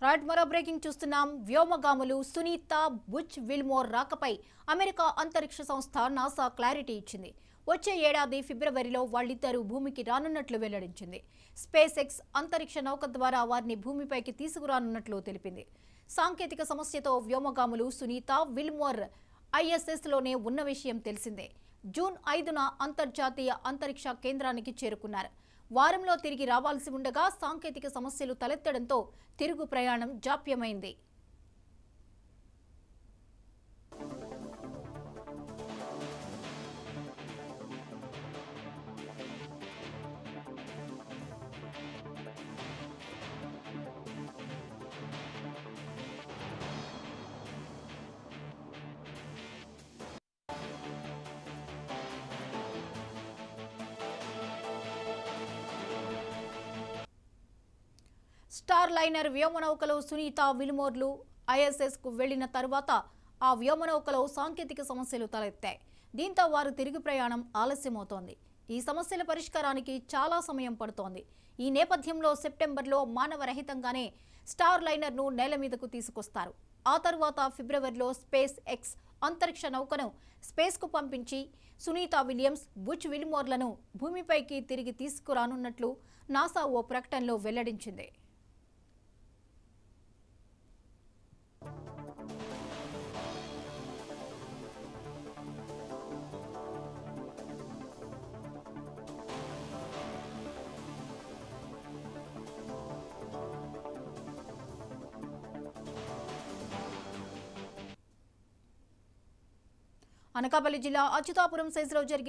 right మరో breaking చూస్తున్నాం వ్యోమగాములు సునీత బుచ్ విల్మోర్ రాకపై అమెరికా అంతరిక్ష సంస్థ నాసా క్లారిటీ ఇచ్చింది వచ్చే ఏడాది ఫిబ్రవరిలో వాళ్ళిద్దరూ భూమికి రానున్నట్లు వెల్లడించింది స్పేస్ ఎక్స్ అంతరిక్ష నౌక ద్వారా వారిని భూమిపైకి తీసుకురానున్నట్లు తెలిపింది సాంకేతిక సమస్యతో వ్యోమగాములు సునీత విల్మోర్ ఐఎస్ఎస్లోనే ఉన్న విషయం తెలిసిందే జూన్ ఐదున అంతర్జాతీయ అంతరిక్ష కేంద్రానికి చేరుకున్నారు వారంలో తిరిగి రావాల్సి ఉండగా సాంకేతిక సమస్యలు తలెత్తడంతో తిరుగు ప్రయాణం జాప్యమైంది స్టార్ లైనర్ వ్యోమనౌకలో సునీత విల్మోర్లు ఐఎస్ఎస్కు వెళ్లిన తరువాత ఆ వ్యోమనౌకలో సాంకేతిక సమస్యలు తలెత్తాయి దీంతో వారు తిరిగి ప్రయాణం ఆలస్యమవుతోంది ఈ సమస్యల పరిష్కారానికి చాలా సమయం పడుతోంది ఈ నేపథ్యంలో సెప్టెంబర్లో మానవరహితంగానే స్టార్ లైనర్ను నేల మీదకు తీసుకొస్తారు ఆ తరువాత ఫిబ్రవరిలో స్పేస్ ఎక్స్ అంతరిక్ష నౌకను స్పేస్కు పంపించి సునీత విలియమ్స్ బుచ్ విల్మోర్లను భూమిపైకి తిరిగి తీసుకురానున్నట్లు నాసా ఓ ప్రకటనలో వెల్లడించింది అనకాపల్లి జిల్లా అచ్యుతాపురం సైజులో జరిగిన